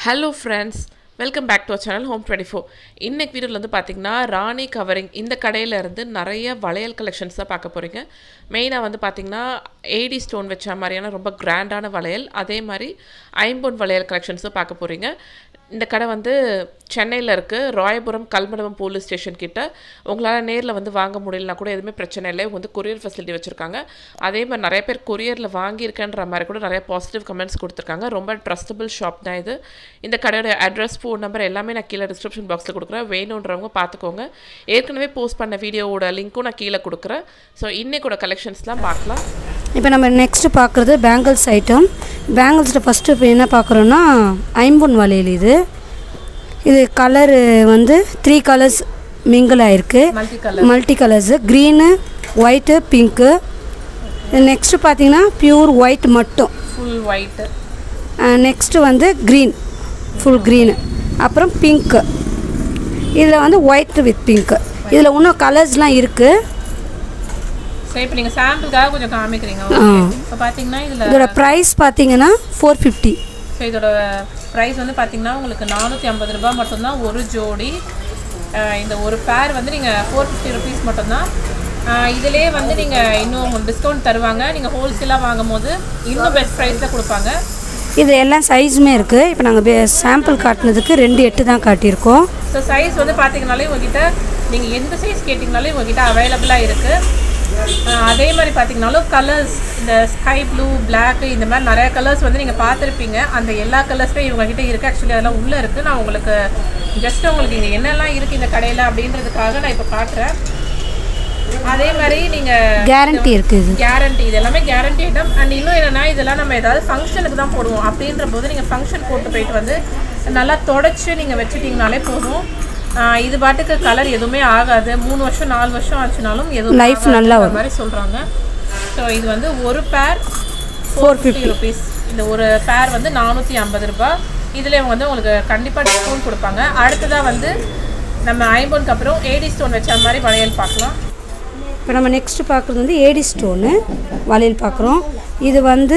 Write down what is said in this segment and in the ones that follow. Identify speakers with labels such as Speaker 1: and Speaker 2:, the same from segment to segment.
Speaker 1: Hello friends welcome back to channel home twenty four இன்னைக்கு வீடியோவில் வந்து பார்த்தீங்கன்னா ராணி கவரிங் இந்த கடையில இருந்து நிறைய வளையல் கலெக்ஷன்ஸ் தான் பார்க்க போகிறீங்க மெயினாக வந்து பார்த்தீங்கன்னா ஏடி ஸ்டோன் வச்ச மாதிரியான ரொம்ப கிராண்டான வளையல் அதே மாதிரி ஐம்பொன் வளையல் கலெக்ஷன்ஸும் பார்க்க போகிறீங்க இந்த கடை வந்து சென்னையில் இருக்குது ராயபுரம் கல்மண்டபம் போலீஸ் ஸ்டேஷன் கிட்ட உங்களால் நேரில் வந்து வாங்க முடியலனா கூட எதுவுமே பிரச்சனை இல்லை இவங்க வந்து கொரியர் ஃபெசிலிட்டி வச்சுருக்காங்க அதே மாதிரி நிறைய பேர் கொரியரில் வாங்கியிருக்கேன்ற மாதிரி கூட நிறைய பாசிட்டிவ் கமெண்ட்ஸ் கொடுத்துருக்காங்க ரொம்ப ட்ரஸ்டபிள் ஷாப் தான் இது இந்த கடையோட அட்ரஸ் ஃபோன் நம்பர் எல்லாமே நான் கீழே டிஸ்கிரிப்ஷன் பாக்ஸில் கொடுக்குறேன் வேணுன்றவங்க பார்த்துக்கோங்க ஏற்கனவே போஸ்ட் பண்ண வீடியோவோட லிங்க்கும் நான் கீழே கொடுக்குறேன் ஸோ இன்னைக்கோட கலெக்ஷன்ஸ்லாம் பார்க்கலாம்
Speaker 2: இப்போ நம்ம நெக்ஸ்ட்டு பார்க்குறது பேங்கிள்ஸ் ஐட்டம் பேங்கிள்ஸில் ஃபஸ்ட்டு இப்போ என்ன பார்க்குறோன்னா ஐம்பொன் வளையல் இது இது கலரு வந்து த்ரீ கலர்ஸ் மிங்கிள் ஆயிருக்கு
Speaker 1: multi colour
Speaker 2: multi colours green white pink next பார்த்தீங்கன்னா பியூர் ஒயிட் மட்டும்
Speaker 1: ஃபுல் ஒயிட்டு
Speaker 2: நெக்ஸ்ட்டு வந்து க்ரீன் ஃபுல் க்ரீனு அப்புறம் பிங்க்கு இதில் வந்து ஒயிட் வித் பிங்க்கு இதில் இன்னும் கலர்ஸ்லாம் இருக்குது
Speaker 1: சரி இப்போ நீங்கள் சாம்பிளுக்காக கொஞ்சம் காமிக்கிறீங்க
Speaker 2: ஆ.
Speaker 1: இப்போ பார்த்தீங்கன்னா இதில்
Speaker 2: இதோட ப்ரைஸ் பார்த்தீங்கன்னா ஃபோர் ஃபிஃப்டி
Speaker 1: ஸோ இதோட ப்ரைஸ் வந்து பார்த்தீங்கன்னா உங்களுக்கு நானூற்றி ஐம்பது ரூபாய் மட்டும்தான் ஒரு ஜோடி அஹ் இந்த ஒரு பேர் வந்து நீங்கள் ஃபோர் ஃபிஃப்டி ருபீஸ் மட்டும்தான் அஹ் இதிலே வந்து நீங்கள் இன்னும் டிஸ்கவுண்ட் தருவாங்க நீங்கள் ஹோல்சேலாக வாங்கும் போது இன்னும் பெஸ்ட் ப்ரைஸில் கொடுப்பாங்க
Speaker 2: இது எல்லாம் சைஸுமே இருக்குது இப்போ நாங்கள் சாம்பிள் காட்டினதுக்கு ரெண்டு எட்டு தான் காட்டியிருக்கோம்
Speaker 1: ஸோ சைஸ் வந்து பார்த்தீங்கனாலே உங்ககிட்ட நீங்கள் எந்த சைஸ் கேட்டிங்கனாலும் உங்ககிட்ட அவைலபிளாக இருக்குது அதே மாதிரி பார்த்தீங்கனாலும் கலர்ஸ் இந்த ஸ்கை ப்ளூ பிளாக் இந்த மாதிரி நிறைய கலர்ஸ் வந்து நீங்கள் பார்த்துருப்பீங்க அந்த எல்லா கலர்ஸுமே இவங்ககிட்ட இருக்குது ஆக்சுவலி அதெல்லாம் உள்ளே இருக்குது நான் உங்களுக்கு ஜஸ்ட் உங்களுக்கு இங்கே என்னெல்லாம் இருக்குது இந்த கடையில் அப்படின்றதுக்காக நான் இப்போ காட்டுறேன் அதே மாதிரி நீங்கள்
Speaker 2: கேரண்டி இருக்குது இது
Speaker 1: கேரண்டி இது எல்லாமே கேரண்டி ஐட்டம் அண்ட் இன்னும் என்னன்னா இதெல்லாம் நம்ம ஏதாவது ஃபங்க்ஷனுக்கு தான் போடுவோம் அப்படின்ற போது நீங்கள் ஃபங்க்ஷன் போட்டு போயிட்டு வந்து நல்லா தொடச்சி நீங்கள் வச்சுட்டிங்கனாலே போதும் ஆஹ் இது பாட்டுக்கு கலர் எதுவுமே ஆகாது மூணு வருஷம் நாலு வருஷம் ஆச்சுனாலும் எதுவும்
Speaker 2: Life நல்லா
Speaker 1: வரும் மாதிரி சொல்கிறாங்க ஸோ இது வந்து ஒரு பேர் ஃபோர் ஃபிஃப்டி ருபீஸ் இந்த ஒரு பேர் வந்து நானூற்றி ஐம்பது ரூபாய் இதில் இவங்க வந்து உங்களுக்கு கண்டிப்பாக டிஸ்கவுண்ட் கொடுப்பாங்க அடுத்ததாக வந்து நம்ம ஐம்பொனுக்கு அப்புறம் ஏடி ஸ்டோன் வச்ச மாதிரி வளையல் பார்க்கலாம்
Speaker 2: இப்போ நம்ம நெக்ஸ்ட்டு பார்க்குறது வந்து ஏடி ஸ்டோனு வளையல் பார்க்குறோம் இது வந்து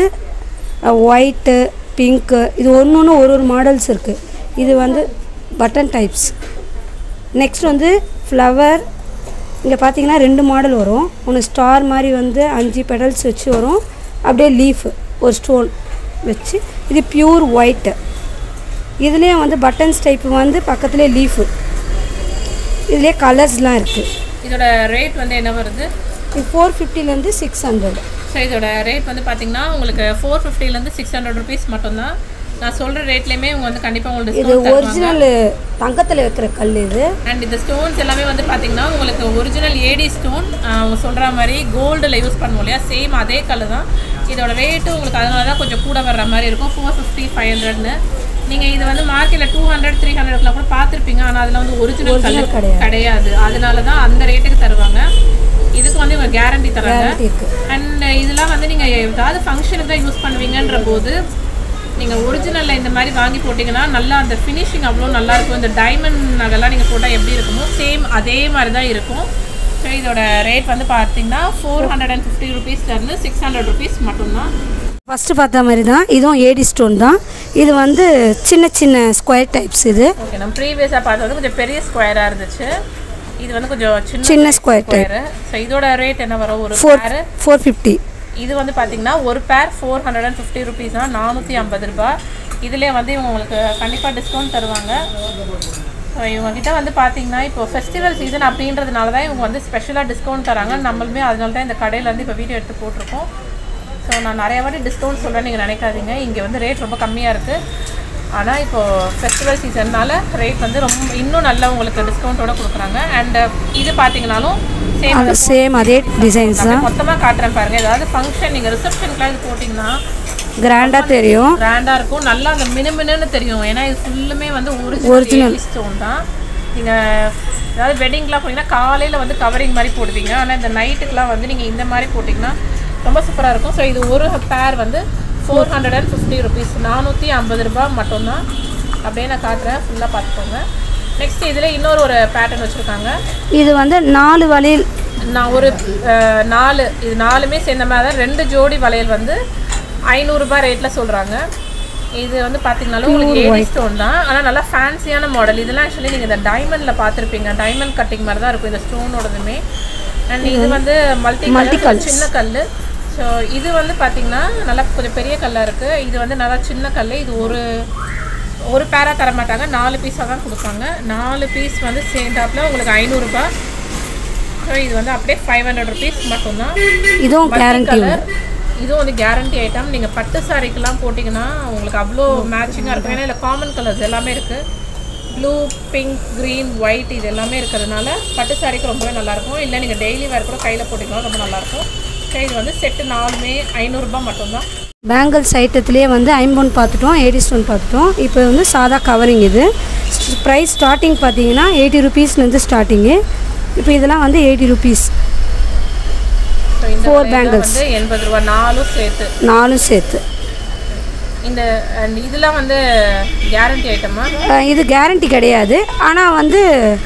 Speaker 2: ஒயிட்டு பிங்க்கு இது ஒன்று ஒன்று ஒரு ஒரு மாடல்ஸ் இருக்குது இது வந்து பட்டன் டைப்ஸ் நெக்ஸ்ட் வந்து ஃப்ளவர் இங்கே பார்த்தீங்கன்னா ரெண்டு மாடல் வரும் ஒன்று ஸ்டார் மாதிரி வந்து அஞ்சு பெடல்ஸ் வச்சு வரும் அப்படியே லீஃப் ஒரு ஸ்டோன் வச்சு இது பியூர் ஒயிட்டு இதுலேயும் வந்து பட்டன்ஸ் டைப் வந்து பக்கத்துலேயே லீஃபு இதுலேயே கலர்ஸ்லாம் இருக்குது
Speaker 1: இதோட ரேட் வந்து என்ன வருது
Speaker 2: இது ஃபோர் ஃபிஃப்டிலேருந்து சிக்ஸ் ஹண்ட்ரட்
Speaker 1: ஸோ இதோட ரேட் வந்து பார்த்தீங்கன்னா உங்களுக்கு ஃபோர் ஃபிஃப்டிலேருந்து சிக்ஸ் ஹண்ட்ரட் ருபீஸ் மட்டும்தான் நான் சொல்கிற ரேட்லேயுமே இவங்க வந்து கண்டிப்பாக உங்களுக்கு
Speaker 2: இது
Speaker 1: டிஸ்கவுண்ட் தருவாங்க
Speaker 2: ஒரிஜினல் தங்கத்தில் வைக்கிற கல் இது
Speaker 1: அண்ட் இந்த ஸ்டோன்ஸ் எல்லாமே வந்து பார்த்தீங்கன்னா உங்களுக்கு ஒரிஜினல் ஏடி ஸ்டோன் அவங்க சொல்கிற மாதிரி கோல்டில் யூஸ் பண்ணுவோம் இல்லையா சேம் அதே கலர் தான் இதோட ரேட்டு உங்களுக்கு அதனால தான் கொஞ்சம் கூட வர்ற மாதிரி இருக்கும் ஃபோர் ஃபிஃப்டி ஃபைவ் ஹண்ட்ரட்னு நீங்கள் இது வந்து மார்க்கெட்டில் டூ ஹண்ட்ரட் த்ரீ ஹண்ட்ரட்லாம் கூட பார்த்துருப்பீங்க ஆனால் அதில் வந்து ஒரிஜினல் கல்
Speaker 2: கிடையாது.
Speaker 1: கிடையாது அதனால தான் அந்த ரேட்டுக்கு தருவாங்க இதுக்கு வந்து இவங்க கேரண்டி தராங்க
Speaker 2: Guarantee இருக்கு
Speaker 1: அண்ட் இதெல்லாம் வந்து நீங்கள் ஏதாவது ஃபங்க்ஷனுக்கு தான் யூஸ் பண்ணுவீங்கன்ற போது நீங்கள் ஒரிஜினலில் இந்த மாதிரி வாங்கி போட்டிங்கன்னா நல்லா அந்த ஃபினிஷிங் அவ்வளோ நல்லா இருக்கும் இந்த டைமண்ட் நகைலாம் நீங்கள் போட்டால் எப்படி இருக்குமோ சேம் அதே மாதிரி தான் இருக்கும் ஸோ இதோட ரேட் வந்து பார்த்தீங்கன்னா ஃபோர் ஹண்ட்ரட் அண்ட் ஃபிஃப்டி ருபீஸ்லேருந்து சிக்ஸ் ஹண்ட்ரட் ருபீஸ் மட்டும்தான்
Speaker 2: ஃபஸ்ட்டு பார்த்த மாதிரி தான் இதுவும் ஏடி ஸ்டோன் தான் இது வந்து சின்ன சின்ன ஸ்கொயர் டைப்ஸ் இது
Speaker 1: ஓகே நம்ம ப்ரீவியஸாக பார்த்தது கொஞ்சம் பெரிய ஸ்கொயராக இருந்துச்சு இது வந்து கொஞ்சம் சின்ன
Speaker 2: சின்ன ஸ்கொயர் டைப்
Speaker 1: ஸ்கொயரு ஸோ இதோட ரேட் என்ன வரும் ஒரு
Speaker 2: ஃபோர்
Speaker 1: பேரு
Speaker 2: ஃபோர் ஃபிஃப்டி
Speaker 1: இது வந்து பார்த்தீங்கன்னா ஒரு pair four hundred and fifty rupees தான் நானூற்றி ஐம்பது ரூபாய் இதிலே வந்து இவங்க உங்களுக்கு கண்டிப்பாக டிஸ்கவுண்ட் தருவாங்க ஸோ இவங்ககிட்ட வந்து பார்த்தீங்கன்னா இப்போ ஃபெஸ்டிவல் சீசன் அப்படின்றதுனால தான் இவங்க வந்து ஸ்பெஷலாக டிஸ்கவுண்ட் தராங்க நம்மளுமே அதனால தான் இந்த கடையில் வந்து இப்போ வீடியோ எடுத்து போட்டிருக்கோம் ஸோ நான் நிறைய வாட்டி டிஸ்கவுண்ட் சொல்கிறேன் நீங்கள் நினைக்காதீங்க இங்கே வந்து ரேட் ரொம்ப கம்மியாக இருக்குது ஆனால் இப்போது ஃபெஸ்டிவல் சீசன்னால ரேட் வந்து ரொம்ப இன்னும் நல்லா உங்களுக்கு டிஸ்கவுண்ட்டோட கொடுக்குறாங்க அண்ட் இது பார்த்தீங்கனாலும் சேம்
Speaker 2: அது சேம் அதே டிசைன்ஸ் தான்
Speaker 1: மொத்தமாக காட்டுறேன் பாருங்க ஏதாவது ஃபங்க்ஷன் நீங்கள் ரிசப்ஷனுக்குலாம் இது போட்டிங்கன்னா
Speaker 2: கிராண்டாக தெரியும்
Speaker 1: கிராண்டாக இருக்கும் நல்லா அந்த மினுமினுன்னு தெரியும் ஏன்னா இது ஃபுல்லுமே வந்து
Speaker 2: Original.
Speaker 1: ஒரிஜினல் ஸ்டோன் தான் நீங்கள் ஏதாவது வெட்டிங்லாம் போனீங்கன்னா காலையில் வந்து கவரிங் மாதிரி போடுவீங்க ஆனால் இந்த நைட்டுக்கெலாம் வந்து நீங்கள் இந்த மாதிரி போட்டிங்கன்னா ரொம்ப சூப்பராக இருக்கும் ஸோ இது ஒரு பேர் வந்து four hundred and fifty rupees நானூற்றி ஐம்பது ரூபாய் மட்டும்தான் அப்படியே நான் காட்டுறேன் ஃபுல்லாக பார்த்துக்கோங்க நெக்ஸ்ட் இதில் இன்னொரு ஒரு பேட்டர்ன் வச்சுருக்காங்க
Speaker 2: இது வந்து நாலு வளையல்
Speaker 1: நான் ஒரு அஹ், நாலு இது நாலுமே சேர்ந்த மாதிரி தான் ரெண்டு ஜோடி வளையல் வந்து ஐநூறுரூபா ரேட்டில் சொல்கிறாங்க இது வந்து பார்த்தீங்கனாலும் உங்களுக்கு ஏடி ஸ்டோன் தான் ஆனால் நல்லா ஃபேன்சியான மாடல் இதெல்லாம் ஆக்சுவலி நீங்கள் இந்த டைமண்டில் பார்த்துருப்பீங்க டைமண்ட் கட்டிங் மாதிரி தான் இருக்கும் இந்த ஸ்டோனோடதுமே அண்ட் இது வந்து மல்டி கலர் சின்ன கல் ஸோ இது வந்து பார்த்தீங்கன்னா நல்லா கொஞ்சம் பெரிய கல்லாக இருக்குது இது வந்து நல்லா சின்ன கல் இது ஒரு ஒரு பேராக தர மாட்டாங்க நாலு பீஸாக தான் கொடுப்பாங்க நாலு பீஸ் வந்து சேர்ந்தாப்புல உங்களுக்கு ஐநூறுரூபா ஸோ இது வந்து அப்படியே ஃபைவ் ஹண்ட்ரட் ருபீஸ் மட்டும்தான்
Speaker 2: இதுவும் கேரண்டி
Speaker 1: கலர் இதுவும் வந்து கேரண்டி ஐட்டம் நீங்கள் பட்டு சாரிக்கெல்லாம் போட்டிங்கன்னா உங்களுக்கு அவ்வளோ மேட்சிங்காக இருக்கும் ஏன்னா இதில் காமன் கலர்ஸ் எல்லாமே இருக்குது ப்ளூ பிங்க் க்ரீன் ஒயிட் இது எல்லாமே இருக்கிறதுனால பட்டு சாரிக்கு ரொம்பவே நல்லாயிருக்கும் இல்லை நீங்கள் டெய்லி வேறு கூட கையில் போட்டிங்கன்னா ரொம்ப நல்லாயிருக்கும் ஸோ இது வந்து செட்டு நாலுமே ஐநூறுரூபா மட்டும்தான்
Speaker 2: பேங்கிள்ஸ் ஐட்டத்துலேயே வந்து ஐம்பொன் பார்த்துட்டோம் எயிட்டி ஸ்டோன் பார்த்துட்டோம் இப்போ வந்து சாதா கவரிங் இது ப்ரைஸ் ஸ்டார்டிங் பார்த்தீங்கன்னா எயிட்டி ருபீஸ்லேருந்து ஸ்டார்டிங்கு இப்போ இதெல்லாம் வந்து எயிட்டி ருபீஸ்
Speaker 1: ஸோ இந்த
Speaker 2: Four
Speaker 1: வளையல்ல
Speaker 2: bangles.
Speaker 1: வந்து எண்பது ரூபா நாலும் சேர்த்து
Speaker 2: நாலும் சேர்த்து
Speaker 1: இந்த and இதெல்லாம் வந்து கேரண்டி ஐட்டமா
Speaker 2: அஹ் இது கேரண்டி கிடையாது ஆனால் வந்து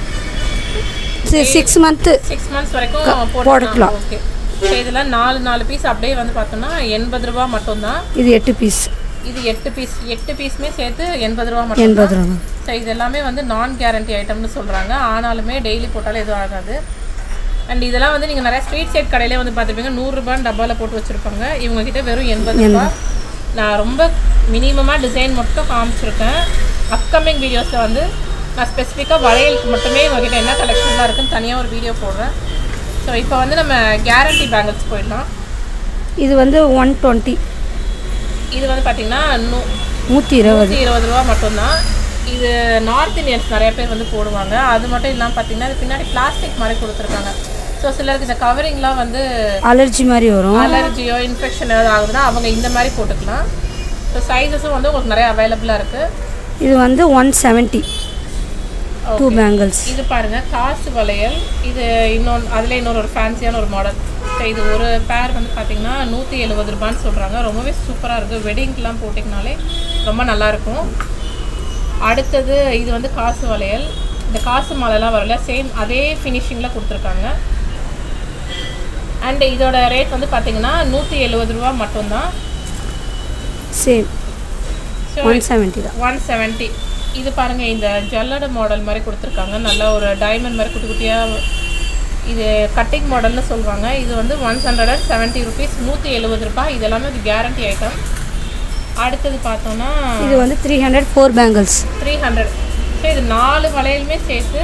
Speaker 2: சிக்ஸ் மந்த்து
Speaker 1: சிக்ஸ் மந்த்ஸ் வரைக்கும்
Speaker 2: போட்டுக்கலாம்.
Speaker 1: போட்டுக்கலாம் ஓகே ஸோ இதெல்லாம் நாலு நாலு பீஸ் அப்படியே வந்து பார்த்தோம்னா எண்பது ரூபா மட்டும்தான்
Speaker 2: இது எட்டு பீஸ்
Speaker 1: இது எட்டு பீஸ் எட்டு பீஸுமே சேர்த்து எண்பது ரூபா மட்டும்
Speaker 2: எண்பது ரூபா
Speaker 1: ஸோ இது எல்லாமே வந்து நான் கேரண்டி ஐட்டம்னு சொல்கிறாங்க ஆனாலுமே டெய்லி போட்டாலும் எதுவும் ஆகாது அண்ட் இதெல்லாம் வந்து நீங்கள் நிறைய ஸ்ட்ரீட் சைட் கடையிலே வந்து பார்த்துருப்பீங்க நூறுரூபான்னு டப்பாவில் போட்டு வச்சுருப்பாங்க இவங்க கிட்ட வெறும் எண்பது ரூபா நான் ரொம்ப மினிமமாக டிசைன் மட்டும் காமிச்சிருக்கேன் அப்கமிங் வீடியோஸில் வந்து நான் ஸ்பெசிஃபிக்காக வளையலுக்கு மட்டுமே உங்ககிட்ட என்ன கலெக்ஷன்லாம் இருக்குன்னு தனியாக ஒரு வீடியோ போடுறேன் ஸோ இப்போ வந்து நம்ம கேரண்டி பேங்கிள்ஸ் போயிடலாம்
Speaker 2: இது வந்து ஒன் டுவெண்ட்டி
Speaker 1: இது வந்து பார்த்தீங்கன்னா நூ
Speaker 2: நூற்றி இருபது
Speaker 1: நூற்றி இருபது ரூபா மட்டும்தான் இது நார்த் இந்தியன்ஸ் நிறைய பேர் வந்து போடுவாங்க அது மட்டும் இல்லாமல் பார்த்தீங்கன்னா இது பின்னாடி பிளாஸ்டிக் மாதிரி கொடுத்துருக்காங்க ஸோ சிலருக்கு இந்த கவரிங்லாம் வந்து
Speaker 2: அலர்ஜி மாதிரி வரும்
Speaker 1: அலர்ஜியோ இன்ஃபெக்ஷன் ஏதாவது ஆகுதுன்னா அவங்க இந்த மாதிரி போட்டுக்கலாம் ஸோ சைஸஸும் வந்து உங்களுக்கு நிறைய அவைலபிளாக இருக்குது
Speaker 2: இது வந்து ஒன் செவன்ட்டி டூ பேங்கிள்ஸ்
Speaker 1: இது பாருங்க காசு வளையல் இது இன்னொன்று அதில் இன்னொரு ஒரு ஃபேன்சியான ஒரு மாடல் ஸோ இது ஒரு பேர் வந்து பார்த்தீங்கன்னா நூற்றி எழுபது ரூபான்னு சொல்கிறாங்க ரொம்பவே சூப்பராக இருக்குது வெட்டிங்க்கெலாம் போட்டிங்கனாலே ரொம்ப நல்லாயிருக்கும் அடுத்தது இது வந்து காசு வளையல் இந்த காசு மாலைலாம் வரல சேம் அதே ஃபினிஷிங்கில் கொடுத்துருக்காங்க அண்ட் இதோட ரேட் வந்து பார்த்தீங்கன்னா நூற்றி எழுபது ரூபா மட்டும்தான்
Speaker 2: சேம்
Speaker 1: ஸோ
Speaker 2: ஒன் செவன்ட்டி தான்
Speaker 1: ஒன் செவன்ட்டி இது பாருங்க இந்த ஜல்லட மாடல் மாதிரி கொடுத்துருக்காங்க நல்ல ஒரு டைமண்ட் மாதிரி குட்டி குட்டியாக இது கட்டிங் மாடல்னு சொல்லுவாங்க இது வந்து one hundred and seventy rupees நூற்றி எழுபது ரூபாய் இது எல்லாமே இது கேரண்டி ஐட்டம் அடுத்தது பார்த்தோம்னா
Speaker 2: இது வந்து three hundred four bangles
Speaker 1: three hundred so இது நாலு வளையலுமே சேர்த்து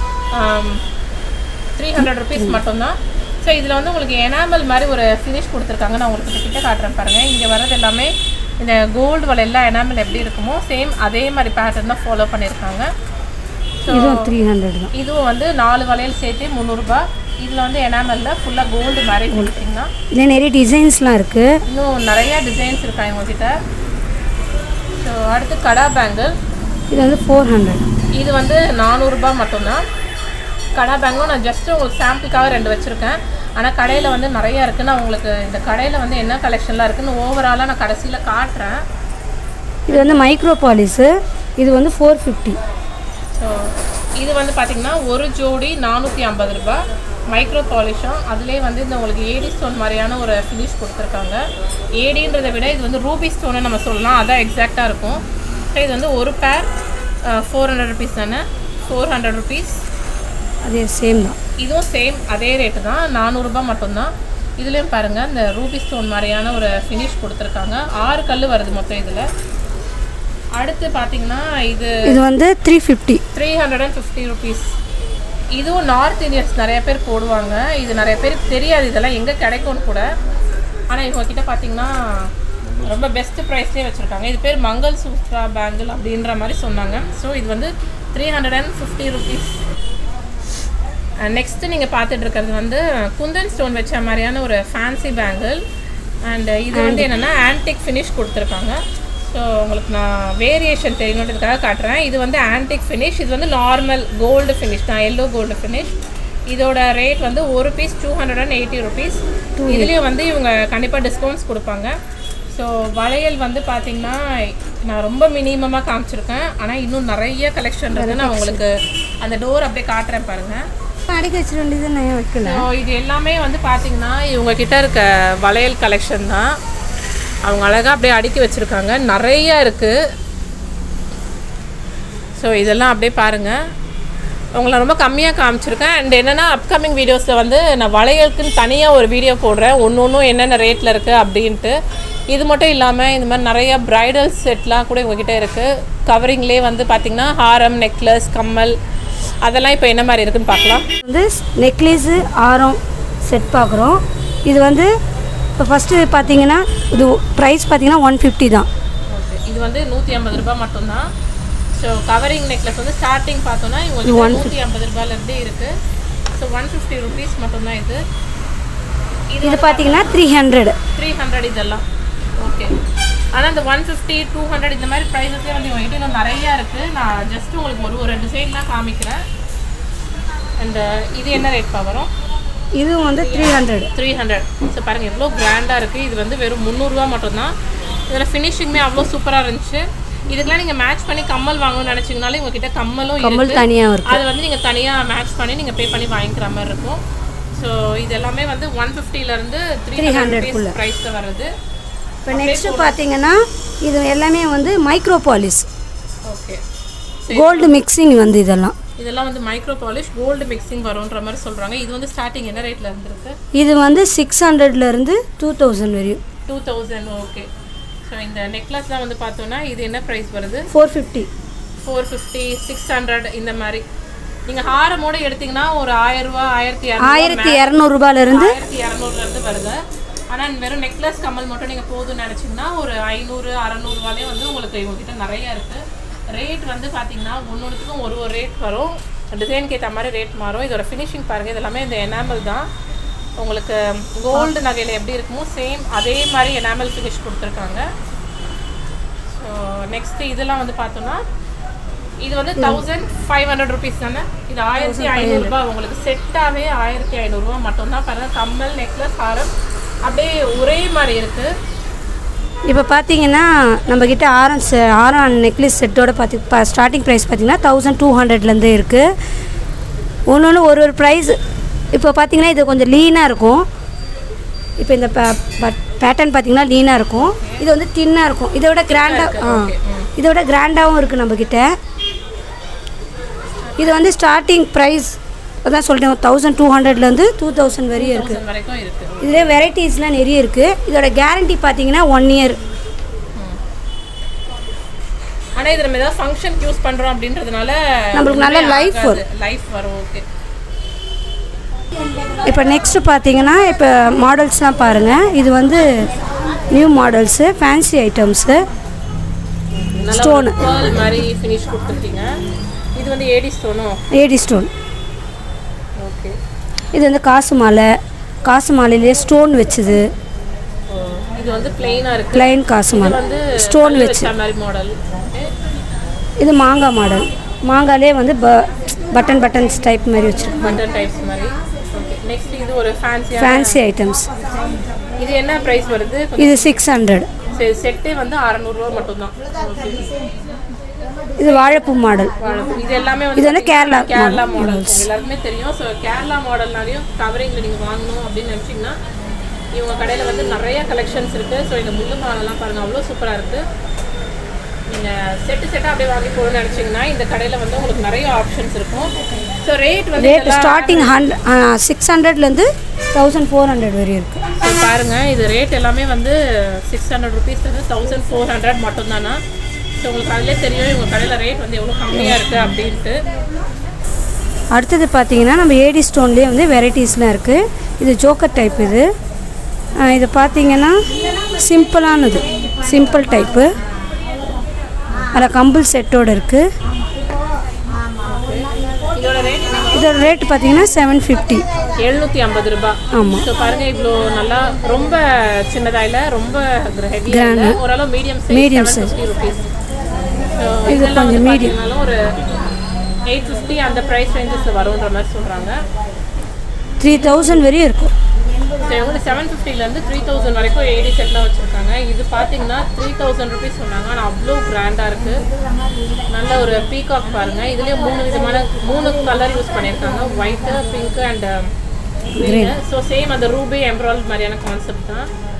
Speaker 1: த்ரீ ஹண்ட்ரட் ருபீஸ் மட்டும்தான் ஸோ இதில் வந்து உங்களுக்கு எனாமல் மாதிரி ஒரு ஃபினிஷ் கொடுத்துருக்காங்க நான் உங்களுக்கு இப்ப கிட்ட காட்டுறேன் பாருங்கள் இங்கே வர்றது எல்லாமே இந்த கோல்டு வளையல்லாம் எனாமல் எப்படி இருக்குமோ சேம் அதே மாதிரி பேட்டர்ன் தான் ஃபாலோ பண்ணியிருக்காங்க ஸோ
Speaker 2: இதுவும் த்ரீ ஹண்ட்ரட் தான்
Speaker 1: இதுவும் வந்து நாலு வளையல் சேர்த்து முந்நூறுரூபா இதில் வந்து எனாமலில் ஃபுல்லாக கோல்டு மாதிரி கொடுத்தீங்கன்னா
Speaker 2: இதில் நிறைய டிசைன்ஸ்லாம் இருக்குது
Speaker 1: இன்னும் நிறையா டிசைன்ஸ் இருக்கா இவங்ககிட்ட ஸோ அடுத்து கடா பேங்கிள்
Speaker 2: இது வந்து ஃபோர் ஹண்ட்ரட்
Speaker 1: இது வந்து நானூறுரூபா மட்டும்தான் கடா பேங்கும் நான் ஜஸ்ட் உங்களுக்கு சாம்பிளுக்காக ரெண்டு வச்சுருக்கேன் ஆனால் கடையில் வந்து நிறையா இருக்குது நான் உங்களுக்கு இந்த கடையில் வந்து என்ன கலெக்ஷன்லாம் இருக்குன்னு ஓவராலாக நான் கடைசியில் காட்டுறேன்
Speaker 2: இது வந்து மைக்ரோ பாலிஸு இது வந்து ஃபோர் ஃபிஃப்டி
Speaker 1: ஸோ இது வந்து பார்த்திங்கன்னா ஒரு ஜோடி நானூற்றி ஐம்பது ரூபாய் மைக்ரோ பாலிஷும் அதுலேயே வந்து இந்த உங்களுக்கு ஏடி ஸ்டோன் மாதிரியான ஒரு ஃபினிஷ் கொடுத்துருக்காங்க ஏடின்றதை விட இது வந்து ரூபி ஸ்டோன்னு நம்ம சொல்லலாம் அதான் எக்ஸாக்டாக இருக்கும் ஸோ இது வந்து ஒரு பேர் ஃபோர் ஹண்ட்ரட் ருபீஸ் தானே ஃபோர் ஹண்ட்ரட் ருபீஸ்
Speaker 2: அதே சேம் தான்
Speaker 1: இதுவும் சேம் அதே ரேட்டு தான் நானூறுரூபா மட்டும்தான் இதுலேயும் பாருங்கள் இந்த ரூபி ஸ்டோன் மாதிரியான ஒரு ஃபினிஷ் கொடுத்துருக்காங்க ஆறு கல் வருது மொத்தம் இதில் அடுத்து பார்த்தீங்கன்னா இது
Speaker 2: இது வந்து three fifty
Speaker 1: three hundred and fifty rupees இதுவும் நார்த் இந்தியன்ஸ் நிறைய பேர் போடுவாங்க இது நிறைய பேருக்கு தெரியாது இதெல்லாம் எங்கே கிடைக்கும்னு கூட ஆனால் இவங்க கிட்ட பார்த்தீங்கன்னா ரொம்ப பெஸ்ட் ப்ரைஸ்லேயே வச்சுருக்காங்க இது பேர் மங்கள் சூத்ரா பேங்கிள் அப்படின்ற மாதிரி சொன்னாங்க ஸோ இது வந்து three hundred and fifty rupees next நீங்கள் பார்த்துட்டு இருக்கிறது வந்து குந்தன் ஸ்டோன் வச்ச மாதிரியான ஒரு ஃபேன்சி பேங்கிள் அண்ட் இது வந்து என்னென்னா ஆன்டிக் ஃபினிஷ் கொடுத்துருக்காங்க ஸோ உங்களுக்கு நான் வேரியேஷன் தெரியணுன்றதுக்காக காட்டுறேன் இது வந்து ஆன்டிக் ஃபினிஷ் இது வந்து நார்மல் கோல்டு ஃபினிஷ் தான் எல்லோ கோல்டு ஃபினிஷ் இதோட ரேட் வந்து ஒரு piece two hundred and eighty rupees இதுலேயும் வந்து இவங்க கண்டிப்பாக டிஸ்கவுண்ட்ஸ் கொடுப்பாங்க ஸோ வளையல் வந்து பார்த்தீங்கன்னா நான் ரொம்ப மினிமமாக காமிச்சிருக்கேன் ஆனால் இன்னும் நிறைய கலெக்ஷன் இருக்கு நான் உங்களுக்கு அந்த டோர் அப்படியே காட்டுறேன் பாருங்கள்
Speaker 2: அடிக்க வச்சிட வேண்டியது நான் ஏன் வைக்கல
Speaker 1: ஸோ இது எல்லாமே வந்து பார்த்தீங்கன்னா இவங்க கிட்ட இருக்க வளையல் கலெக்ஷன் தான் அவங்க அழகாக அப்படியே அடுக்கி வச்சுருக்காங்க நிறைய இருக்குது ஸோ இதெல்லாம் அப்படியே பாருங்கள் உங்களை ரொம்ப கம்மியாக காமிச்சிருக்கேன் அண்ட் என்னென்னா அப்கமிங் வீடியோஸில் வந்து நான் வளையலுக்குன்னு தனியாக ஒரு வீடியோ போடுறேன் ஒன்று ஒன்றும் என்னென்ன ரேட்டில் இருக்குது அப்படின்ட்டு இது மட்டும் இல்லாமல் இந்த மாதிரி நிறைய ப்ரைடல் செட்லாம் கூட உங்ககிட்ட இருக்குது கவரிங்லேயே வந்து பார்த்திங்கன்னா ஹாரம் நெக்லஸ் கம்மல் அதெல்லாம் இப்போ என்ன மாதிரி இருக்குன்னு பார்க்கலாம்
Speaker 2: வந்து நெக்லஸு ஆரம் செட் பார்க்குறோம் இது வந்து இப்போ ஃபஸ்ட்டு பார்த்தீங்கன்னா இது ப்ரைஸ் பார்த்தீங்கன்னா ஒன் ஃபிஃப்டி தான்
Speaker 1: ஓகே இது வந்து நூற்றி ஐம்பது ரூபாய் மட்டும்தான் ஸோ கவரிங் நெக்லஸ் வந்து ஸ்டார்டிங் பார்த்தோன்னா இவங்களுக்கு நூற்றி ஐம்பது ரூபாயிலேருந்தே இருக்குது ஸோ ஒன் ஃபிஃப்டி ருபீஸ் மட்டும்தான் இது
Speaker 2: இது பார்த்தீங்கன்னா த்ரீ ஹண்ட்ரட்
Speaker 1: த்ரீ ஹண்ட்ரட் இதெல்லாம் ஓகே ஆனால் இந்த ஒன் ஃபிஃப்டி டூ ஹண்ட்ரட் இந்த மாதிரி ப்ரைஸஸே வந்து இவங்ககிட்ட இன்னும் நிறையா இருக்குது நான் ஜஸ்ட் உங்களுக்கு ஒரு ஒரு டிசைன் தான் காமிக்கிறேன் அண்ட் இது என்ன ரேட்ப்பா வரும்
Speaker 2: இதுவும் வந்து three hundred
Speaker 1: three hundred so பாருங்கள் எவ்வளோ கிராண்டாக இருக்குது இது வந்து வெறும் முந்நூறுரூவா மட்டும்தான் இதில் ஃபினிஷிங்குமே அவ்வளோ சூப்பராக இருந்துச்சு இதுக்கெல்லாம் நீங்கள் மேட்ச் பண்ணி கம்மல் வாங்கணும்னு நினச்சிங்கனாலும் உங்ககிட்ட கம்மலும்
Speaker 2: கம்மல்
Speaker 1: இருக்கு.
Speaker 2: தனியாக இருக்குது
Speaker 1: அது வந்து நீங்கள் தனியாக மேட்ச் பண்ணி நீங்கள் பே பண்ணி வாங்கிக்கிற மாதிரி இருக்கும் ஸோ இது எல்லாமே வந்து ஒன் ஃபிஃப்டிலேருந்து த்ரீ ஹண்ட்ரட் ப்ரைஸில் வருது
Speaker 2: இப்போ நெக்ஸ்ட்டு பார்த்தீங்கன்னா இது எல்லாமே வந்து micro polish
Speaker 1: okay
Speaker 2: gold mixing வந்து இதெல்லாம்
Speaker 1: இதெல்லாம் வந்து மைக்ரோ பாலிஷ் கோல்டு மிக்சிங் வரும்ன்ற மாதிரி சொல்கிறாங்க இது வந்து ஸ்டார்டிங் என்ன ரேட்டில் இருந்திருக்கு
Speaker 2: இது வந்து சிக்ஸ் ஹண்ட்ரட்லேருந்து டூ தௌசண்ட் வரையும்
Speaker 1: டூ தௌசண்ட் ஓகே ஸோ இந்த நெக்லஸ்லாம் வந்து பார்த்தோன்னா இது என்ன ப்ரைஸ் வருது
Speaker 2: four fifty
Speaker 1: four fifty six hundred இந்த மாதிரி நீங்கள் ஹாரமோட எடுத்தீங்கன்னா ஒரு ஆயிரம் ரூபா ஆயிரத்தி
Speaker 2: ஆயிரத்தி இரநூறுபாலேருந்து
Speaker 1: ஆயிரத்தி இரநூறுலேருந்து வருது ஆனால் வெறும் நெக்லஸ் கம்மல் மட்டும் நீங்கள் போதும்னு நினச்சிங்கன்னா ஒரு ஐநூறு அறநூறுவாலே வந்து உங்களுக்கு இவங்ககிட்ட நிறைய இருக்குது ரேட் வந்து பார்த்தீங்கன்னா ஒன்னொன்றுத்துக்கும் ஒரு ஒரு ரேட் வரும் டிசைனுக்கு ஏற்ற மாதிரி ரேட் மாறும் இதோட ஃபினிஷிங் பாருங்கள் இது எல்லாமே இந்த எனாமல் தான் உங்களுக்கு கோல்டு நகையில் எப்படி இருக்குமோ சேம் அதே மாதிரி எனாமல் ஃபினிஷ் கொடுத்துருக்காங்க ஸோ நெக்ஸ்ட்டு இதெல்லாம் வந்து பார்த்தோன்னா இது வந்து தௌசண்ட் ஃபைவ் ஹண்ட்ரட் ருபீஸ் தானே இது ஆயிரத்தி ஐநூறுரூபா உங்களுக்கு செட்டாகவே ஆயிரத்தி ஐநூறுரூவா மட்டும்தான் பாருங்கள் கம்மல் நெக்லஸ் ஹாரம் அப்படியே ஒரே மாதிரி இருக்குது
Speaker 2: இப்போ பார்த்தீங்கன்னா நம்மக்கிட்ட ஆரம் செ ஆரம் நெக்லஸ் செட்டோட பார்த்தி பா ஸ்டார்டிங் ப்ரைஸ் பார்த்தீங்கன்னா தௌசண்ட் டூ ஹண்ட்ரட்லேருந்து இருக்குது ஒன்று ஒன்று ஒரு ஒரு ப்ரைஸ் இப்போ பார்த்தீங்கன்னா இது கொஞ்சம் லீனாக இருக்கும் இப்போ இந்த பேட்டர்ன் பார்த்தீங்கன்னா லீனாக இருக்கும் இது வந்து தின்னாக இருக்கும் இதை விட கிராண்டாக ஆ இதை விட கிராண்டாகவும் இருக்குது நம்மக்கிட்ட இது வந்து ஸ்டார்டிங் ப்ரைஸ் அதான் சொல்லிட்டேன் தௌசண்ட் டூ ஹண்ட்ரட்லேருந்து டூ தௌசண்ட் வரையும் இருக்குது
Speaker 1: தௌசண்ட் வரைக்கும் இருக்குது
Speaker 2: இதிலே வெரைட்டிஸ்லாம் நிறைய இருக்குது இதோட கேரண்டி பார்த்தீங்கன்னா ஒன் இயர்
Speaker 1: ஆனால் இது நம்ம ஏதாவது ஃபங்க்ஷனுக்கு யூஸ் பண்ணுறோம் அப்படின்றதுனால
Speaker 2: நம்மளுக்கு நல்ல life
Speaker 1: லைஃப் வரும் ஓகே
Speaker 2: இப்போ நெக்ஸ்ட்டு பார்த்தீங்கன்னா இப்போ மாடல்ஸ்லாம் பாருங்கள் இது வந்து new models fancy items
Speaker 1: stone மாதிரி ஃபினிஷ் கொடுத்துருக்கீங்க இது வந்து ஏடி ஸ்டோனும்
Speaker 2: ஏடி ஸ்டோன்
Speaker 1: ஓகே
Speaker 2: இது வந்து காசு மாலை காசு மாலையிலே ஸ்டோன் வச்சுது
Speaker 1: இது வந்து பிளெயினாக இருக்குது
Speaker 2: ப்ளைன் காசு மாலை
Speaker 1: வந்து
Speaker 2: ஸ்டோன்
Speaker 1: கல்லு
Speaker 2: வச்சு
Speaker 1: வச்ச மாதிரி மாடல்
Speaker 2: இது மாங்காய் மாடல் மாங்காலே வந்து ப பட்டன் பட்டன்ஸ் டைப் மாதிரி வச்சுருக்கோம்
Speaker 1: பட்டன் டைப்ஸ் மாதிரி ஓகே நெக்ஸ்ட் இது ஒரு ஃபேன்சியாக
Speaker 2: ஃபேன்சி ஐட்டம்ஸ்
Speaker 1: இது என்ன ப்ரைஸ் வருது
Speaker 2: இது சிக்ஸ் ஹண்ட்ரட்
Speaker 1: சரி செட்டே வந்து அறநூறுவா மட்டும்தான் ஓகே
Speaker 2: இது வாழைப்பூ மாடல்
Speaker 1: வாழைப்பூ. இது எல்லாமே வந்து
Speaker 2: இது வந்து கேரளா
Speaker 1: கேரளா மாடல் எல்லாருக்குமே தெரியும் ஸோ கேரளா மாடல்னாலையும் கவரிங்கில் நீங்கள் வாங்கணும் அப்படின்னு நினச்சிங்கன்னா இவங்க கடையில் வந்து நிறைய கலெக்ஷன்ஸ் இருக்குது ஸோ இந்த முள்ளு மாலைலாம் பாருங்கள் அவ்வளோ சூப்பராக இருக்குது நீங்கள் செட்டு செட்டாக அப்படியே வாங்கி போகணும்னு நினச்சிங்கன்னா இந்த கடையில் வந்து உங்களுக்கு நிறைய ஆப்ஷன்ஸ் இருக்கும் ஸோ ரேட் வந்து
Speaker 2: ரேட் ஸ்டார்டிங் ஹண்ட் சிக்ஸ் ஹண்ட்ரட்லேருந்து தௌசண்ட் ஃபோர் ஹண்ட்ரட் வரையும் இருக்குது
Speaker 1: ஸோ பாருங்கள் இது ரேட் எல்லாமே வந்து சிக்ஸ் ஹண்ட்ரட் ருபீஸ் வந்து தௌசண்ட் ஃபோர் ஹண்ட்ரட் மட்டும்தானா ஸோ உங்களுக்கு அதிலே தெரியும் இவங்க கடையில் ரேட் வந்து எவ்வளோ கம்மியாக இருக்குது அப்படின்ட்டு
Speaker 2: அடுத்தது பார்த்தீங்கன்னா நம்ம ஏடி ஸ்டோன்லேயே வந்து வெரைட்டிஸ்லாம் இருக்குது இது ஜோக்கர் டைப் இது ஆ, இது பார்த்தீங்கன்னா சிம்பிளானது சிம்பிள் டைப்பு அதில் கம்பிள் செட்டோடு இருக்குது
Speaker 1: இதோட ரேட்
Speaker 2: இதோட ரேட் பார்த்தீங்கன்னா செவன் ஃபிஃப்டி
Speaker 1: எழுநூற்றி ஐம்பது ரூபாய்
Speaker 2: ஆமாம்
Speaker 1: ஸோ பாருங்க இவ்வளோ நல்லா ரொம்ப சின்னதா இல்ல ரொம்ப ஹெவியாக இல்லை ஓரளவு medium size
Speaker 2: Medium
Speaker 1: seven fifty rupees
Speaker 2: இது கொஞ்சம் medium.
Speaker 1: ஒரு எயிட் ஃபிஃப்டி அந்த ப்ரைஸ் ரேஞ்சஸ் வரும்ன்ற மாதிரி சொல்கிறாங்க
Speaker 2: த்ரீ தௌசண்ட் வரையும் இருக்கும்
Speaker 1: ஸோ இவங்க செவன் ஃபிஃப்டிலேருந்து த்ரீ தௌசண்ட் வரைக்கும் ஏடி செட்லாம் வச்சுருக்காங்க இது பார்த்தீங்கன்னா த்ரீ தௌசண்ட் ருபீஸ் சொன்னாங்க ஆனால் அவ்வளோ கிராண்டாக இருக்குது நல்ல ஒரு பீகாக் பாருங்கள் இதுலேயே மூணு விதமான மூணு கலர் யூஸ் பண்ணியிருக்காங்க white pink and green so same அந்த ரூபி எம்ப்ராய்ட் மாதிரியான கான்செப்ட் தான்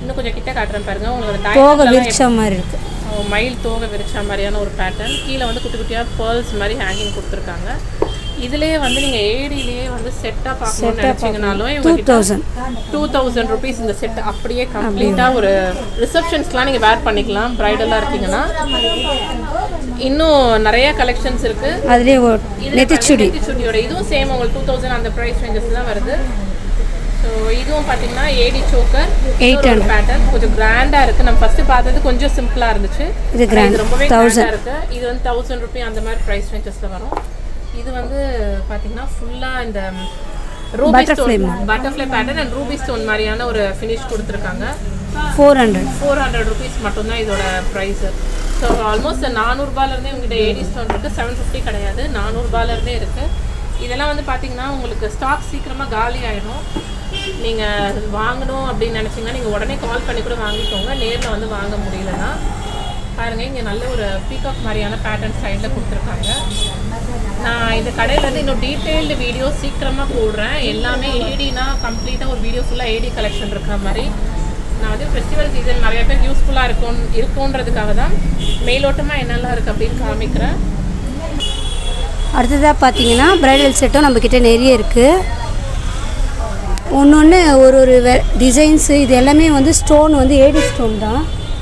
Speaker 1: இன்னும் கொஞ்சம் கிட்ட காட்டுறேன் பாருங்க உங்களுக்கு அந்த
Speaker 2: போக
Speaker 1: diamond
Speaker 2: விரிச்ச மாதிரி இருக்குது
Speaker 1: எல்லாம் மயில் தோகை விரிச்ச மாதிரியான ஒரு பேட்டர்ன் கீழே வந்து குட்டி குட்டியாக பேர்ல்ஸ் மாதிரி ஹேங்கிங் கொடுத்துருக்காங்க இதுலேயே வந்து நீங்கள் ஏடிலேயே வந்து செட்டாக பார்க்கணும்னு நினச்சிங்கனாலும்
Speaker 2: டூ
Speaker 1: இவங்க
Speaker 2: தௌசண்ட்
Speaker 1: டூ தௌசண்ட் ருபீஸ் இந்த செட் அப்படியே கம்ப்ளீட்டாக ஒரு ரிசப்ஷன்ஸ்க்குலாம் நீங்கள் வேர் பண்ணிக்கலாம் ப்ரைடலாக இருக்கீங்கன்னா இன்னும் நிறைய கலெக்ஷன்ஸ் இருக்குது
Speaker 2: அதுலேயே ஒரு நெத்திச்சுடி
Speaker 1: சுடியோட இதுவும் சேம் உங்களுக்கு டூ தௌசண்ட் அந்த ப்ரைஸ் ரேஞ்சஸ் தான் வருது ஸோ இதுவும் பார்த்தீங்கன்னா ஏடி சோக்கர்
Speaker 2: Eight
Speaker 1: ஒரு பேட்டர்ன் கொஞ்சம் கிராண்டாக இருக்குது நம்ம ஃபஸ்ட்டு பார்த்தது கொஞ்சம் சிம்பிளாக இருந்துச்சு
Speaker 2: இது
Speaker 1: ஆனா
Speaker 2: grand.
Speaker 1: இது ரொம்பவே
Speaker 2: Thousand.
Speaker 1: கிராண்டாக இருக்குது இது வந்து தௌசண்ட் ருபி அந்த மாதிரி ப்ரைஸ் ரேஞ்சஸில் வரும் இது வந்து பார்த்தீங்கன்னா ஃபுல்லாக இந்த ruby
Speaker 2: Butterfly
Speaker 1: stone butterfly pattern and ruby stone மாதிரியான ஒரு ஃபினிஷ் கொடுத்துருக்காங்க
Speaker 2: four hundred
Speaker 1: four hundred rupees மட்டும்தான் இதோட ப்ரைஸு ஸோ ஆல்மோஸ்ட் நானூறுபாலேருந்தே உங்கள்கிட்ட ஏடி ஸ்டோன் இருக்குது செவன் ஃபிஃப்டி கிடையாது நானூறுபாலேருந்தே இருக்குது இதெல்லாம் வந்து பார்த்தீங்கன்னா உங்களுக்கு ஸ்டாக் சீக்கிரமாக காலி ஆகிடும் நீங்கள் வாங்கணும் அப்படின்னு நினச்சிங்கன்னா நீங்கள் உடனே கால் பண்ணி கூட வாங்கிக்கோங்க நேரில் வந்து வாங்க முடியலன்னா பாருங்கள் இங்கே நல்ல ஒரு பீகாக் மாதிரியான பேட்டர்ன் சைடில் கொடுத்துருக்காங்க நான் இந்த கடையில இருந்து இன்னும் டீட்டெயில்டு வீடியோ சீக்கிரமாக போடுறேன் எல்லாமே ஏடினா கம்ப்ளீட்டாக ஒரு வீடியோ ஃபுல்லாக ஏடி கலெக்ஷன் இருக்கிற மாதிரி நான் வந்து ஃபெஸ்டிவல் சீசன் நிறைய பேர் யூஸ்ஃபுல்லாக இருக்கும் இருக்குன்றதுக்காக தான் மேலோட்டமாக என்னெல்லாம் இருக்குது அப்படின்னு காமிக்கிறேன்
Speaker 2: அடுத்ததாக பார்த்தீங்கன்னா பிரைடல் செட்டும் நம்மக்கிட்ட நிறைய இருக்குது ஒன்று ஒன்று ஒரு ஒரு வெ டிசைன்ஸு இது எல்லாமே வந்து ஸ்டோன் வந்து ஏடி ஸ்டோன் தான்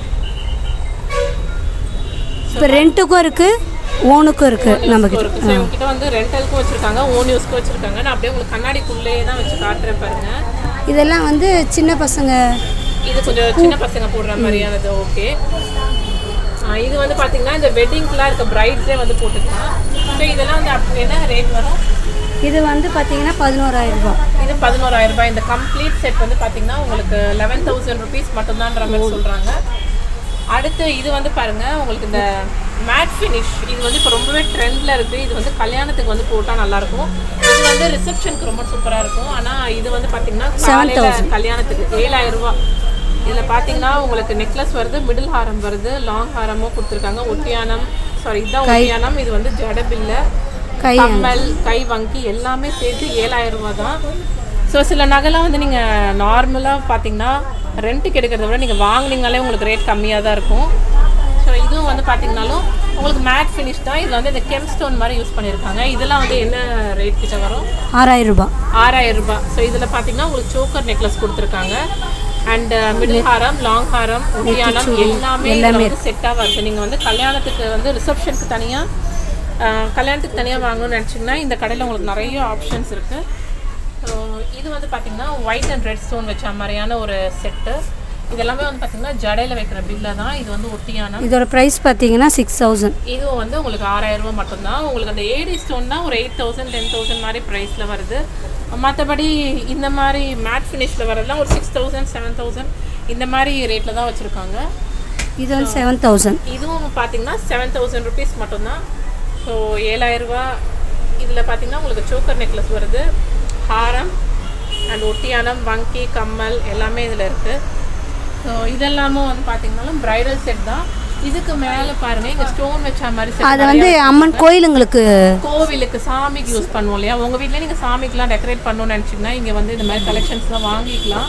Speaker 2: இப்போ ரெண்ட்டுக்கும் இருக்குது ஓனுக்கும் இருக்குது நம்மக்கிட்ட
Speaker 1: இருக்கு ஸோ இவங்ககிட்ட வந்து ரெண்டலுக்கும் வச்சுருக்காங்க ஓன் யூஸ்க்கும் வச்சுருக்காங்க நான் அப்படியே உங்களுக்கு கண்ணாடிக்குள்ளேயே தான் வச்சு காட்டுறேன் பாருங்க
Speaker 2: இதெல்லாம் வந்து சின்ன பசங்க
Speaker 1: இது கொஞ்சம் சின்ன பசங்க போடுற மாதிரியானது ஓகே இது வந்து பார்த்தீங்கன்னா இந்த வெட்டிங்க்குலாம் இருக்க பிரைட்ஸே வந்து போட்டுக்கலாம் ஸோ இதெல்லாம் வந்து அப்ப என்ன ரேட் வரும்
Speaker 2: இது வந்து பார்த்தீங்கன்னா பதினோராயிரம் ரூபாய்
Speaker 1: இது பதினோராயிரம் ரூபாய் இந்த கம்ப்ளீட் செட் வந்து பார்த்தீங்கன்னா உங்களுக்கு லெவன் தௌசண்ட் ருபீஸ் மட்டும்தான்ற மாதிரி சொல்கிறாங்க அடுத்து இது வந்து பாருங்க உங்களுக்கு இந்த மேட் ஃபினிஷ் இது வந்து இப்போ ரொம்பவே ட்ரெண்டில் இருக்குது இது வந்து கல்யாணத்துக்கு வந்து போட்டால் நல்லாயிருக்கும் இது வந்து ரிசப்ஷனுக்கு ரொம்ப சூப்பராக இருக்கும் ஆனால் இது வந்து பார்த்தீங்கன்னா காலையில் கல்யாணத்துக்கு ஏழாயிரம் ரூபாய் இதில் பார்த்தீங்கன்னா உங்களுக்கு நெக்லஸ் வருது மிடில் ஹாரம் வருது லாங் ஹாரமும் கொடுத்துருக்காங்க ஒட்டியானம் சாரி இதுதான் ஒட்டியானம் இது வந்து ஜடபில்லை
Speaker 2: கை
Speaker 1: கம்மல் கை வங்கி எல்லாமே சேர்த்து ஏழாயிரம் ரூபா தான் ஸோ சில நகைலாம் வந்து நீங்கள் நார்மலாக பார்த்தீங்கன்னா ரெண்ட்டுக்கு எடுக்கிறத விட நீங்கள் வாங்குனீங்களே உங்களுக்கு ரேட் கம்மியாக தான் இருக்கும் ஸோ இதுவும் வந்து பார்த்தீங்கனாலும் உங்களுக்கு மேட் ஃபினிஷ் தான் இதில் வந்து இந்த கெம் ஸ்டோன் மாதிரி யூஸ் பண்ணியிருக்காங்க இதெல்லாம் வந்து என்ன ரேட் கிட்ட வரும்
Speaker 2: ஆறாயிரம் ரூபாய்
Speaker 1: ஆறாயிரம் ரூபாய் ஸோ இதில் பார்த்தீங்கன்னா உங்களுக்கு சோக்கர் நெக்லஸ் கொடுத்துருக்காங்க அண்ட் மிடில் ஹாரம் லாங் ஹாரம் ஒட்டியானம் எல்லாமே இதில் வந்து செட்டாக வருது நீங்கள் வந்து கல்யாணத்துக்கு வந்து ரிசப்ஷனுக்கு தனியாக கல்யாணத்துக்கு தனியாக வாங்கணும்னு நினச்சிங்கன்னா இந்த கடையில் உங்களுக்கு நிறைய ஆப்ஷன்ஸ் இருக்குது ஸோ இது வந்து பார்த்தீங்கன்னா ஒயிட் அண்ட் ரெட் ஸ்டோன் வச்ச மாதிரியான ஒரு செட்டு இதெல்லாமே வந்து பார்த்தீங்கன்னா ஜடையில் வைக்கிற பில்லை தான் இது வந்து ஒட்டியானம்
Speaker 2: இதோட ப்ரைஸ் பார்த்தீங்கன்னா சிக்ஸ் தௌசண்ட்
Speaker 1: இதுவும் வந்து உங்களுக்கு ஆறாயிரம் ரூபாய் மட்டும்தான் உங்களுக்கு அந்த ஏடி ஸ்டோன்னா ஒரு எயிட் தௌசண்ட் டென் தௌசண்ட் மாதிரி ப்ரைஸில் வருது மற்றபடி இந்த மாதிரி மேட் ஃபினிஷில் வரதுலாம் ஒரு சிக்ஸ் தௌசண்ட் செவன் தௌசண்ட் இந்த மாதிரி ரேட்டில் தான் வச்சுருக்காங்க
Speaker 2: இது வந்து செவன் தௌசண்ட்
Speaker 1: இதுவும் பார்த்தீங்கன்னா செவன் தௌசண்ட் ருபீஸ் மட்டும்தான் ஸோ ஏழாயிரரூபா இதில் பார்த்தீங்கன்னா உங்களுக்கு சோக்கர் நெக்லஸ் வருது ஹாரம் அண்ட் ஒட்டியானம் வங்கி கம்மல் எல்லாமே இதில் இருக்குது ஸோ இதெல்லாமும் வந்து பார்த்தீங்கன்னாலும் பிரைடல் செட் தான் இதுக்கு மேலே பாருங்க இங்கே ஸ்டோன் வச்ச மாதிரி set
Speaker 2: அது வந்து அம்மன் கோயிலுங்களுக்கு
Speaker 1: கோவிலுக்கு சாமிக்கு யூஸ் பண்ணுவோம் இல்லையா உங்கள் வீட்டில் நீங்கள் சாமிக்கெலாம் டெக்கரேட் பண்ணணும்னு நினச்சிங்கன்னா இங்கே வந்து இந்த மாதிரி கலெக்ஷன்ஸ்லாம் வாங்கிக்கலாம்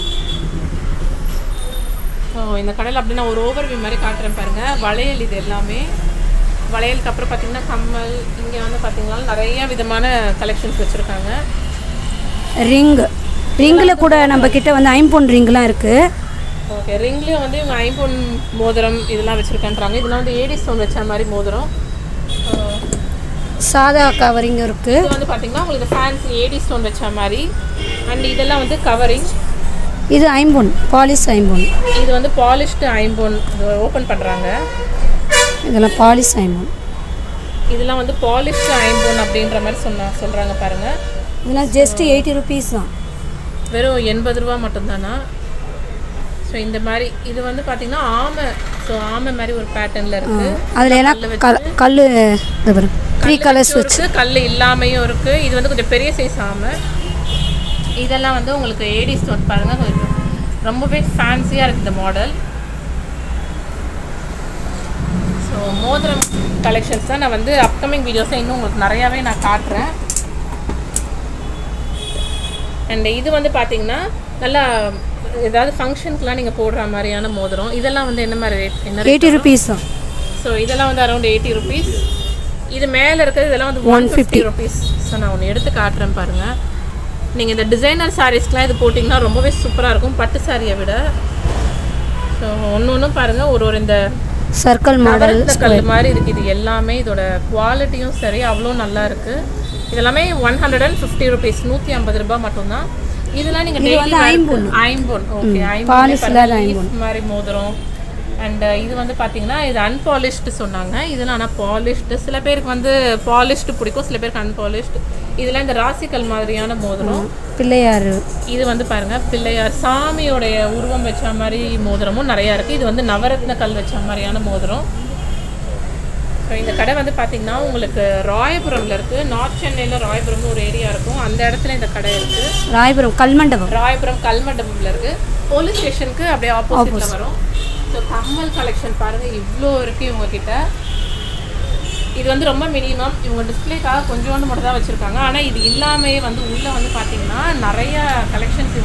Speaker 1: ஸோ இந்த கடையில் அப்படி நான் ஒரு ஓவர்வியூ மாதிரி காட்டுறேன் பாருங்க வளையல் இது எல்லாமே வளையலுக்கு அப்புறம் பார்த்தீங்கன்னா கம்மல் இங்கே வந்து பார்த்தீங்கன்னா நிறைய விதமான கலெக்ஷன்ஸ் வச்சுருக்காங்க
Speaker 2: ரிங் ரிங்கில் கூட நம்ம கிட்ட வந்து ஐம்பொன் ரிங்லாம் இருக்குது
Speaker 1: ஓகே ரிங்லேயும் வந்து இவங்க ஐம்பொன் மோதிரம் இதெல்லாம் வச்சுருக்கேன்றாங்க இதெல்லாம் வந்து ஏடி ஸ்டோன் வச்ச மாதிரி மோதிரம் அஹ்
Speaker 2: சாதா கவரிங் இருக்குது
Speaker 1: இது வந்து பார்த்தீங்கன்னா உங்களுக்கு ஃபேன்சி ஏடி ஸ்டோன் வச்ச மாதிரி அண்ட் இதெல்லாம் வந்து கவரிங்
Speaker 2: இது ஐம்பொன் பாலிஷ் ஐம்பொன்
Speaker 1: இது வந்து பாலிஷ்டு ஐம்பொன் ஓப்பன் பண்ணுறாங்க
Speaker 2: இதெல்லாம் பாலிஷ் ஐம்பொன்
Speaker 1: இதெல்லாம் வந்து பாலிஷ்டு ஐம்பொன் அப்படின்ற மாதிரி சொன்னா சொல்கிறாங்க பாருங்கள்
Speaker 2: இதெல்லாம் ஜஸ்ட் எயிட்டி ருபீஸ் தான்
Speaker 1: வெறும் எண்பது ரூபா மட்டும்தானா ஸோ இந்த மாதிரி இது வந்து பார்த்தீங்கன்னா ஆமை ஸோ ஆமை மாதிரி ஒரு பேட்டர்னில் இருக்குது
Speaker 2: அதில் எல்லாம் கல் கல் இது பாருங்க த்ரீ கலர்ஸ் வச்சு
Speaker 1: இருக்குது கல் இல்லாமையும் இருக்குது இது வந்து கொஞ்சம் பெரிய சைஸ் ஆமை இதெல்லாம் வந்து உங்களுக்கு ஏடி ஸ்டோன் பாருங்கள் கொஞ்சம் ரொம்பவே ஃபேன்சியாக இருக்குது இந்த மாடல் ஸோ மோதிரம் கலெக்ஷன்ஸ் தான் நான் வந்து அப்கமிங் வீடியோஸில் இன்னும் உங்களுக்கு நிறையாவே நான் காட்டுறேன் அண்ட் இது வந்து பார்த்தீங்கன்னா நல்லா ஏதாவது ஃபங்க்ஷனுக்குலாம் நீங்கள் போடுற மாதிரியான மோதிரம் இதெல்லாம் வந்து என்ன மாதிரி ரேட் என்ன
Speaker 2: எயிட்டி ருபீஸ் தான்
Speaker 1: ஸோ இதெல்லாம் வந்து அரௌண்ட் எயிட்டி ருபீஸ் இது மேலே இருக்கிறது இதெல்லாம் வந்து ஒன் ஃபிஃப்டி ருபீஸ் ஸோ நான் ஒன்று எடுத்து காட்டுறேன் பாருங்கள் நீங்கள் இந்த டிசைனர் சாரீஸ்க்குலாம் இது போட்டிங்கன்னா ரொம்பவே சூப்பராக இருக்கும் பட்டு சாரியை விட ஸோ ஒன்று ஒன்றும் பாருங்கள் ஒரு ஒரு இந்த
Speaker 2: சர்க்கிள் மாடல்
Speaker 1: நவரத்ன கல் மாதிரி இருக்குது இது எல்லாமே இதோட குவாலிட்டியும் சரி அவ்வளோ நல்லா இருக்குது இதெல்லாமே one hundred and fifty rupees நூற்றி ஐம்பது ரூபாய் மட்டும்தான் இதெல்லாம் நீங்கள் டெய்லி ஐம்பொன் ஐம்பொன் ஓகே ஐம்பொன் மாதிரி மோதிரம் அண்ட் இது வந்து பார்த்தீங்கன்னா இது அன்பாலிஷ்டு சொன்னாங்க இதெல்லாம் ஆனால் பாலிஷ்டு சில பேருக்கு வந்து பாலிஷ்டு பிடிக்கும் சில பேருக்கு அன்பாலிஷ்டு இதெல்லாம் இந்த ராசிக்கல் மாதிரியான மோதிரம்
Speaker 2: பிள்ளையார்
Speaker 1: இது வந்து பாருங்க பிள்ளையார் சாமியோடைய உருவம் வச்ச மாதிரி மோதிரமும் நிறையா இருக்குது இது வந்து நவரத்ன கல் வச்ச மாதிரியான மோதிரம் ஸோ இந்த கடை வந்து பார்த்தீங்கன்னா உங்களுக்கு ராயபுரம்ல இருக்குது நார்த் சென்னையில் ராயபுரம்னு ஒரு ஏரியா இருக்கும் அந்த இடத்துல இந்த கடை இருக்குது
Speaker 2: ராயபுரம் கல்மண்டபம்
Speaker 1: ராயபுரம் கல்மண்டபம்ல இருக்குது போலீஸ் ஸ்டேஷனுக்கு அப்படியே ஆப்போசிட்ல வரும் ஸோ கம்மல் கலெக்ஷன் பாருங்கள் இவ்வளோ இருக்குது இவங்கக்கிட்ட இது வந்து ரொம்ப மினிமம் இவங்க டிஸ்பிளேக்காக கொஞ்சோண்டு மட்டும் தான் வச்சுருக்காங்க ஆனால் இது இல்லாமே வந்து உள்ளே வந்து பார்த்தீங்கன்னா நிறைய கலெக்ஷன்ஸ்